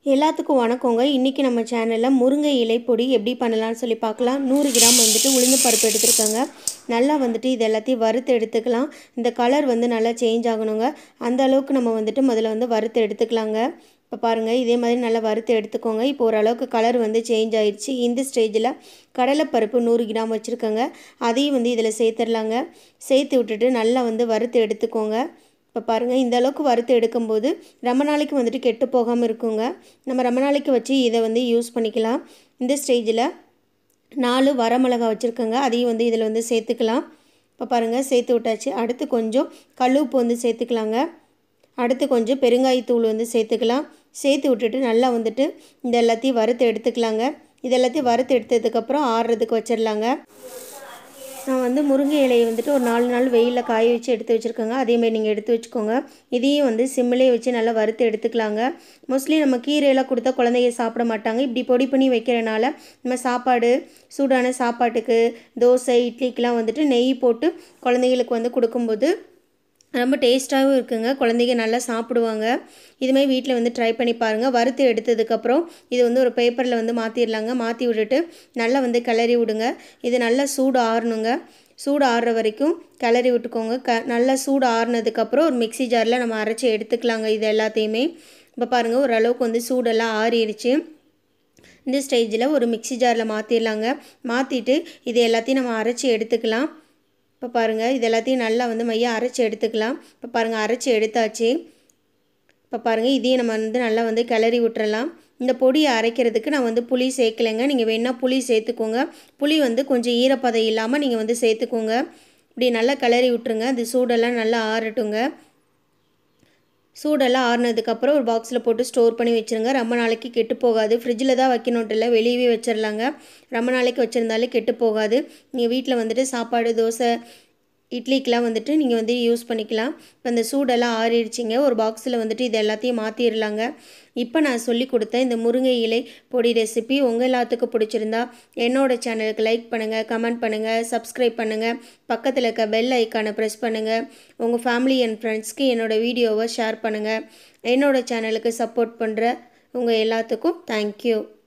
எல்லாத்துக்கும் வணக்கங்க இன்றைக்கி நம்ம சேனலில் முருங்கை இலை பொடி எப்படி பண்ணலாம்னு சொல்லி பார்க்கலாம் நூறு கிராம் வந்துட்டு உளுந்து பருப்பு எடுத்துருக்கோங்க நல்லா வந்துட்டு இது எல்லாத்தையும் வறுத்து எடுத்துக்கலாம் இந்த கலர் வந்து நல்லா சேஞ்ச் ஆகணுங்க அந்த அளவுக்கு நம்ம வந்துட்டு முதல்ல வந்து வறுத்து எடுத்துக்கலாங்க இப்போ பாருங்கள் இதே மாதிரி நல்லா வறுத்து எடுத்துக்கோங்க இப்போ ஓரளவுக்கு கலர் வந்து சேஞ்ச் ஆயிடுச்சு இந்த ஸ்டேஜில் கடலைப்பருப்பு நூறு கிராம் வச்சுருக்கோங்க அதையும் வந்து இதில் சேர்த்துடலாங்க சேர்த்து விட்டுட்டு நல்லா வந்து வறுத்து எடுத்துக்கோங்க இப்போ பாருங்கள் இந்த அளவுக்கு வறுத்து எடுக்கும்போது ரொம்ப நாளைக்கு வந்துட்டு கெட்டு போகாமல் இருக்குங்க நம்ம ரொம்ப நாளைக்கு வச்சு இதை வந்து யூஸ் பண்ணிக்கலாம் இந்த ஸ்டேஜில் நாலு வரமிளகா வச்சுருக்கோங்க அதையும் வந்து இதில் வந்து சேர்த்துக்கலாம் இப்போ பாருங்கள் சேர்த்து விட்டாச்சு அடுத்து கொஞ்சம் கல்லுப்பு வந்து சேர்த்துக்கலாங்க அடுத்து கொஞ்சம் பெருங்காயத்தூள் வந்து சேர்த்துக்கலாம் சேர்த்து விட்டுட்டு நல்லா வந்துட்டு இந்த எல்லாத்தையும் வறுத்து எடுத்துக்கலாங்க இது எல்லாத்தையும் வறுத்து எடுத்ததுக்கப்புறம் ஆறுறதுக்கு வச்சிடலாங்க நான் வந்து முருங்கை இலையை வந்துட்டு ஒரு நாலு நாள் வெயிலில் காய வச்சு எடுத்து வச்சுருக்கேங்க அதேமாதிரி நீங்கள் எடுத்து வச்சுக்கோங்க இதையும் வந்து சிம்மிலே வச்சு நல்லா வறுத்து எடுத்துக்கலாங்க மோஸ்ட்லி நம்ம கீரையெல்லாம் கொடுத்தா குழந்தைங்க சாப்பிட மாட்டாங்க இப்படி பொடி பண்ணி வைக்கிறனால நம்ம சாப்பாடு சூடான சாப்பாட்டுக்கு தோசை இட்லிக்கெலாம் வந்துட்டு நெய் போட்டு குழந்தைங்களுக்கு வந்து கொடுக்கும்போது ரொம்ப டேஸ்ட்டாகவும் இருக்குங்க குழந்தைங்க நல்லா சாப்பிடுவாங்க இதுமாதிரி வீட்டில் வந்து ட்ரை பண்ணி பாருங்கள் வறுத்து எடுத்ததுக்கப்புறம் இது வந்து ஒரு பேப்பரில் வந்து மாற்றிடலாங்க மாற்றி விட்டுட்டு நல்லா வந்து கிளறி விடுங்க இது நல்லா சூடு ஆறணுங்க சூடு ஆறுற வரைக்கும் கிளறி விட்டுக்கோங்க க நல்லா சூடு ஆறுனதுக்கப்புறம் ஒரு மிக்சி ஜாரில் நம்ம அரைச்சி எடுத்துக்கலாங்க இது எல்லாத்தையுமே இப்போ பாருங்கள் ஓரளவுக்கு வந்து சூடெல்லாம் ஆறிடுச்சு இந்த ஸ்டேஜில் ஒரு மிக்சி ஜாரில் மாற்றிடலாங்க மாற்றிட்டு இது எல்லாத்தையும் நம்ம அரைச்சி எடுத்துக்கலாம் இப்போ பாருங்கள் இது எல்லாத்தையும் நல்லா வந்து மையம் அரைச்சி எடுத்துக்கலாம் இப்போ பாருங்கள் அரைச்சி எடுத்தாச்சு இப்போ பாருங்கள் இதையும் நம்ம வந்து நல்லா வந்து கிளறி விட்டுறலாம் இந்த பொடியை அரைக்கிறதுக்கு நான் வந்து புளி சேர்க்கலைங்க நீங்கள் வேணால் புளி சேர்த்துக்கோங்க புளி வந்து கொஞ்சம் ஈரப்பதம் இல்லாமல் நீங்கள் வந்து சேர்த்துக்கோங்க இப்படி நல்லா கிளறி விட்டுருங்க அது சூடெல்லாம் நல்லா ஆறட்டுங்க சூடெல்லாம் ஆறுனதுக்கப்புறம் ஒரு பாக்ஸில் போட்டு ஸ்டோர் பண்ணி வச்சுருங்க ரொம்ப நாளைக்கு கெட்டு போகாது ஃப்ரிட்ஜில் தான் வைக்கணுன்ட்டு இல்லை வெளியவே வச்சிடலாங்க ரொம்ப நாளைக்கு வச்சுருந்தாலே கெட்டு போகாது நீங்கள் வீட்டில் வந்துட்டு சாப்பாடு தோசை இட்லிக்கெலாம் வந்துட்டு நீங்கள் வந்து யூஸ் பண்ணிக்கலாம் இப்போ இந்த சூடெல்லாம் ஆறிடுச்சிங்க ஒரு பாக்ஸில் வந்துட்டு இது எல்லாத்தையும் மாற்றிடலாங்க இப்போ நான் சொல்லி கொடுத்த இந்த முருங்கை இலை பொடி ரெசிபி உங்கள் எல்லாத்துக்கும் பிடிச்சிருந்தா என்னோட சேனலுக்கு லைக் பண்ணுங்கள் கமெண்ட் பண்ணுங்கள் சப்ஸ்கிரைப் பண்ணுங்கள் பக்கத்தில் இருக்க பெல் ஐக்கானை ப்ரெஸ் பண்ணுங்கள் உங்கள் ஃபேமிலி அண்ட் ஃப்ரெண்ட்ஸ்க்கு என்னோடய வீடியோவை ஷேர் பண்ணுங்கள் என்னோட சேனலுக்கு சப்போர்ட் பண்ணுற உங்கள் எல்லாத்துக்கும் தேங்க்யூ